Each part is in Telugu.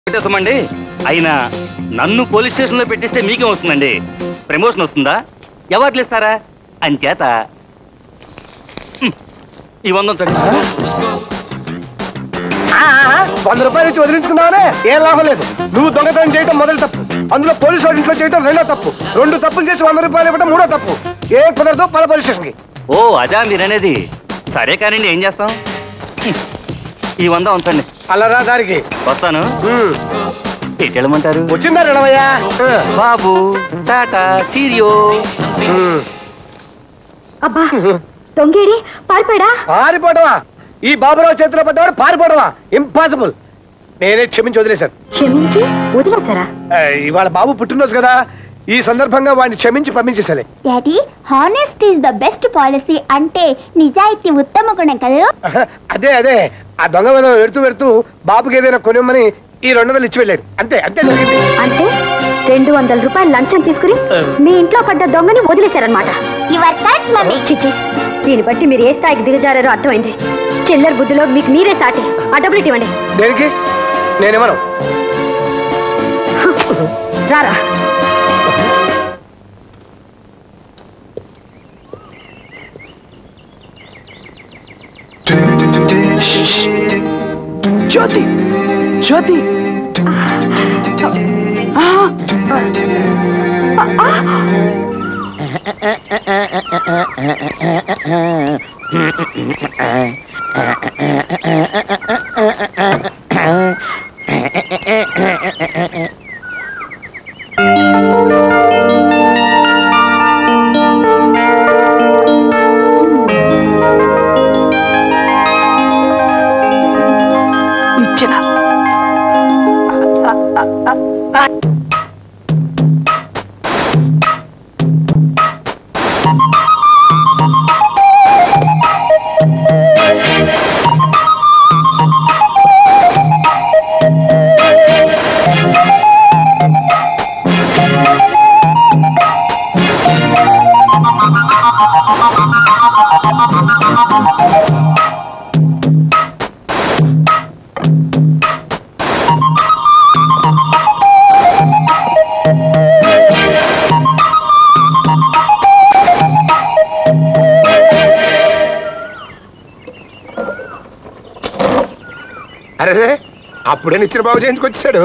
పెట్టేసామండి అయినా నన్ను పోలీస్ స్టేషన్లో పెట్టిస్తే మీకేం వస్తుందండి ప్రమోషన్ వస్తుందా అవార్డులు ఇస్తారా అంచేత హ్మ్, ఈ వంద ఉంచండి ఆ, ఆ, వంద రూపాయలు ఇచ్చి వదిలించుకున్నావనే ఏం లాభం లేదు నువ్వు దొంగతనం చేయడం మొదటి తప్పు అందులో పోలీసు వాడి ఇంట్లో చేయడం రెండో తప్పు రెండు తప్పులు చేసి వంద రూపాయలు ఇవ్వడం మూడో తప్పు ఏ కుదరదు పద పోలీస్ స్టేషన్కి ఓ అదా మీరనేది సరే కానండి ఏం చేస్తాం హ్మ్, ఈ వంద ఉంచండి అల్లరా దారికి వస్తాను ఉమ్, ఎటు వెళ్ళమంటారు వచ్చిందా రణవయ్యా బాబు టాటా చీరియో అబ్బా దొంగేడి పారిపోయాడా పారిపోవడమా ఈ బాబురావు చేతిలో పడ్డవాడు పారిపోవడమా ఇంపాసిబుల్ నేనే క్షమించి వదిలేశాను క్షమించి వదిలేశారా ఆ, ఇవాళ బాబు పుట్టినరోజు కదా ఈ సందర్భంగా వాడిని క్షమించి పంపించేసాలే daddy honest is the best policy అంటే నిజాయితీ ఉత్తమ గుణం కదా ఆహా, అదే అదే ఆ దొంగ మీద వెడుతూ వెడుతూ బాబుకి ఏదైనా కొనిమ్మని ఈ రెండు వందలు ఇచ్చి వెళ్ళాడు అంతే అంతే జరిగింది అంటే రెండు వందల రూపాయలు లంచం తీసుకుని మీ ఇంట్లో పడ్డ దొంగని వదిలేశారనమాట యువర్ కరెక్ట్ మమ్మీ చిచి దీన్ని బట్టి మీరు ఏ స్థాయికి దిగజారారో అర్థమైంది చిల్లర బుద్ధిలో మీకు మీరే సాటి ఆ డబ్బులు ఇటు ఇవ్వండి దేనికి నేనేమను రారా జ్యోతి జ్యోతి ఇచ్చిన అరే అప్పుడే నిచ్చిన బాబు చేయించుకొచ్చాడు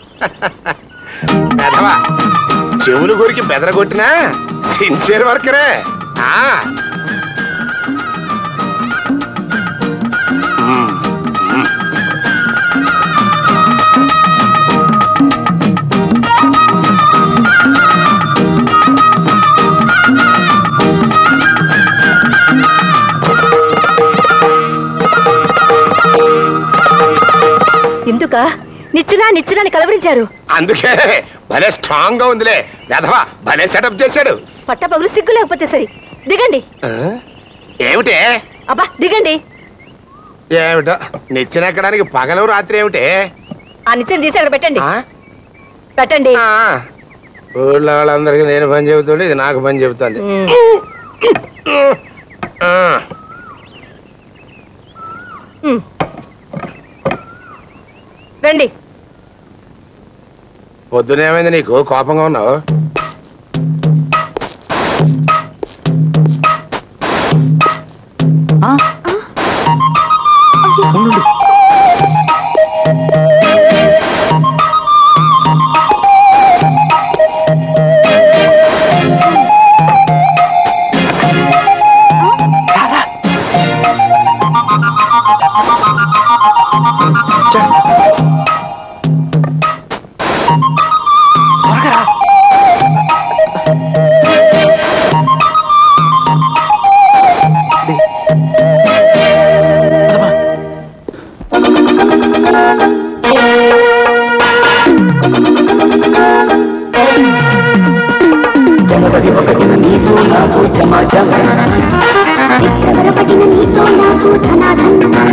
పెదవా చెవులు గురికి బెదరగొట్టినా సిన్సియర్ వర్కరే ఆ. మ్మ్, మ్మ్. ఎందుక నిచ్చినా నిచ్చినాని కలవరించారు అందుకే భలే స్ట్రాంగ్ గా ఉందిలే వెధవా భలే సెటప్ చేశాడు పట్టపగులు సిగ్గు లేకపోతే సరి దిగండి ఆ? ఏమిటే అబ్బా దిగండి ఏమిటో నిచ్చెన ఎక్కడానికి పగలు రాత్రి ఏమిటే ఆ నిచ్చెన తీసి అక్కడ పెట్టండి ఆ? పెట్టండి ఆ. ఊళ్ళో వాళ్ళందరికీ నేను పని చెబుతుండే ఇది నాకు పని చెబుతుంది ఉమ్. ఆ. ఉమ్. రండి పొద్దునేమైంది నీకు కోపంగా ఉన్నావు చిత్రవరపటిన నీతో నాకు ధనాధన్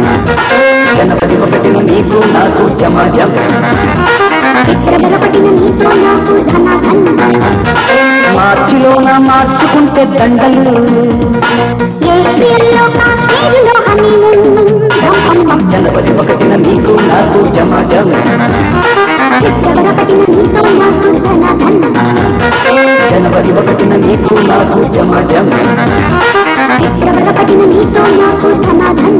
చిత్రవరపటిన నీతో నాకు ధనాధన్ మార్చిలోన మార్చుకుంటే దండలు ఏప్రిల్లో కాశ్మీరులో హనీమూన్ బం బం బం జనవరి ఒకటిన నీకు నాకు జమ జమ జనవరి ఒకటిన నీకు నాకు జమ జమ ఫిబ్రవరి ఒకటిన నీతో నాకు ధనాధన్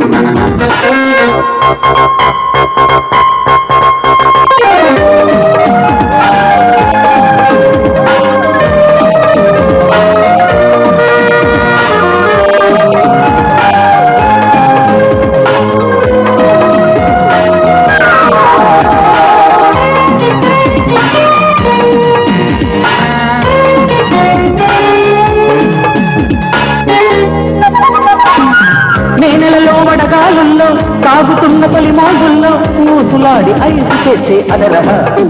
మే నెలలో వడగాలుల్లో తాగుతున్న తొలి మోజుల్లో ఊసులాడి ఐసు చేస్తే అదరహ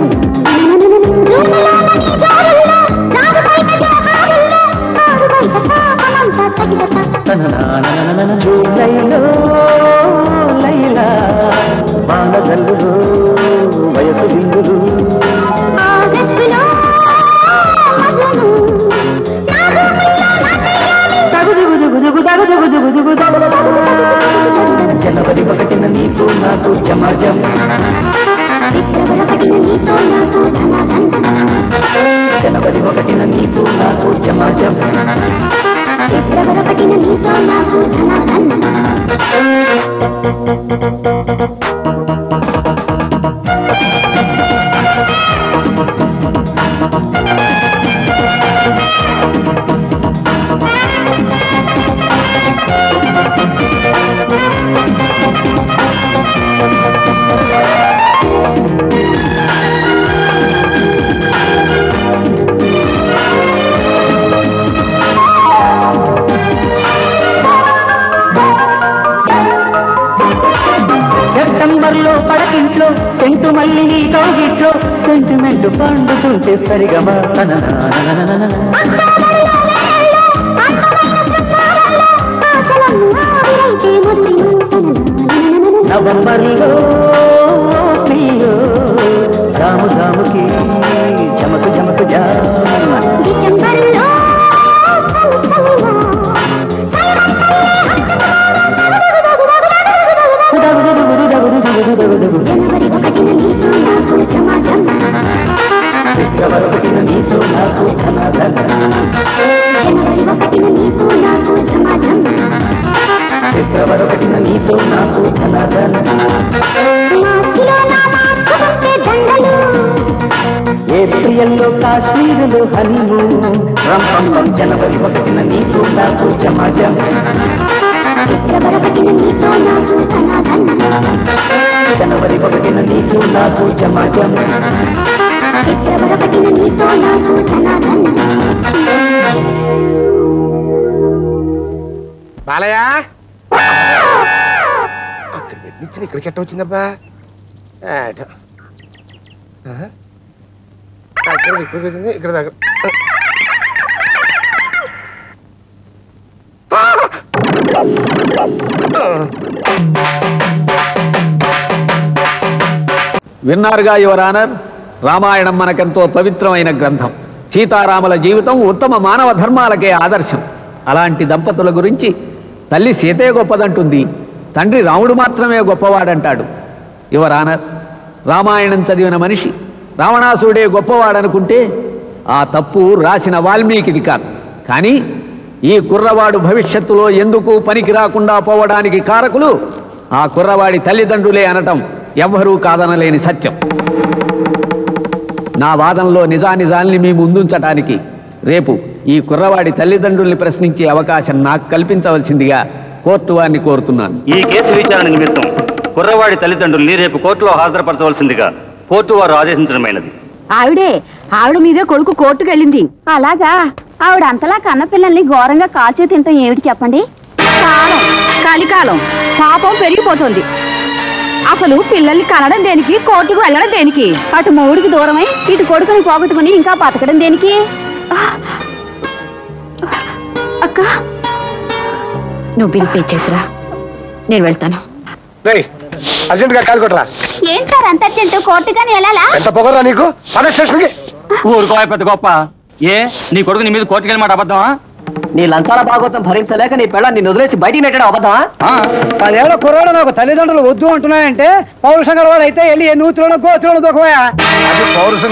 తననానననన జూలైలో లైలా బాలజల్లులో వయసు బిందులు జనవరి ఒకటిన నీకు నాకు జమ జమ జనవరి ఒకటిన నీకు నాకు జమ జమ సెప్టెంబర్ లో పడకింట్లో సెంటు మల్లి నీ కౌగిట్లో సెంటిమెంట్ పండుతుంటే సరిగమా తననాననననన. నవంబర్ లో ప్రిyo జాము జాముకి జమకు జమకు జామ డిసెంబర్లో జనవరి ఒకటిన నీతో నాకు జమాజం ఫిబ్రవరి ఒకటిన నీతో నాకు ధనాధన జనవరి ఒకటిన నీతో నాకు జమాజం ఫిబ్రవరి ఒకటిన నీతో నాకు ధనాధన మార్చిలో నా మార్చుకుంటే దండలు ఏప్రిల్లో కాశ్మీరులో హనీమూన్ రంపం జనవరి ఒకటిన నీతో నాకు జమాజం ఫిబ్రవరి ఒకటిన నీతో నాకు ధనాధన్ జనవరి ఒకటిన నీతో నాకు జమాజం ఫిబ్రవరి ఒకటిన నీతో నాకు ధనాధన్ బాలయ్య అక్కడ పెట్టించిన ఇక్కడికి ఎట్ట వచ్చిందబ్బా ఏట. ఆహా. అక్కడ ఇక్కడ పెట్టింది ఇక్కడ దగ్గర విన్నారుగా యువర్ ఆనర్ రామాయణం మనకెంతో పవిత్రమైన గ్రంథం సీతారాముల జీవితం ఉత్తమ మానవ ధర్మాలకే ఆదర్శం అలాంటి దంపతుల గురించి తల్లి సీతే గొప్పదంటుంది తండ్రి రాముడు మాత్రమే గొప్పవాడంటాడు యువర్ ఆనర్ రామాయణం చదివిన మనిషి రావణాసుడే గొప్పవాడనుకుంటే ఆ తప్పు రాసిన వాల్మీకిది కాదు కానీ ఈ కుర్రవాడు భవిష్యత్తులో ఎందుకు పనికి రాకుండా పోవడానికి కారకులు ఆ కుర్రవాడి తల్లిదండ్రులే అనటం ఎవ్వరూ కాదనలేని సత్యం నా వాదనలో నిజానిజాల్ని మీ ముందుంచటానికి రేపు ఈ కుర్రవాడి తల్లిదండ్రుల్ని ప్రశ్నించే అవకాశం నాకు కల్పించవలసిందిగా కోర్టు వారిని కోరుతున్నాను ఈ కేసు విచారణ నిమిత్తం కుర్రవాడి తల్లిదండ్రుల్ని రేపు కోర్టులో హాజరుపరచవలసిందిగా కోర్టు వారు ఆదేశించడమైనది ఆవిడే ఆవిడ మీదే కొడుకు కోర్టుకు వెళ్ళింది అలాగా ఆవిడ అంతలా కన్న పిల్లల్ని ఘోరంగా కాల్చూ తింటాం ఏమిటి చెప్పండి కాలం కలికాలం పాపం పెరిగిపోతుంది అసలు పిల్లల్ని కనడం దేనికి కోర్టుకు వెళ్ళడం దేనికి అటు మూడికి దూరమై ఇటు కొడుకుని పోగొట్టుకుని ఇంకా బతకడం దేనికి అక్క నువ్వు బిల్ పే చేసిరా నేను వెళ్తాను రేయ్ అర్జెంట్ గా కాల్ కొట్టరా ఏం సార్ అంత అర్జెంటు కోర్టుగాని వెళ్ళాలా ఎంత పొగరా నీకు పద స్టేషన్కి ఊరుకో పెద్ద గొప్ప ఏ నీ కొడుకు నీ మీద కోర్టుకెళ్ళి మాట అబద్ధమా నీ లంచాల భాగవతం భరించలేక నీ పెళ్ళ నిన్ను వదిలేసి బయటికి నెట్టడం అబద్ధమా ఆ? పదేళ్ల కుర్రాడు నాకు తల్లిదండ్రులు వద్దు అంటున్నాయంటే పౌరుషంగా వాడు అయితే వెళ్ళి నూతులను గోతులను దూకమయ్యా అది పౌరుషం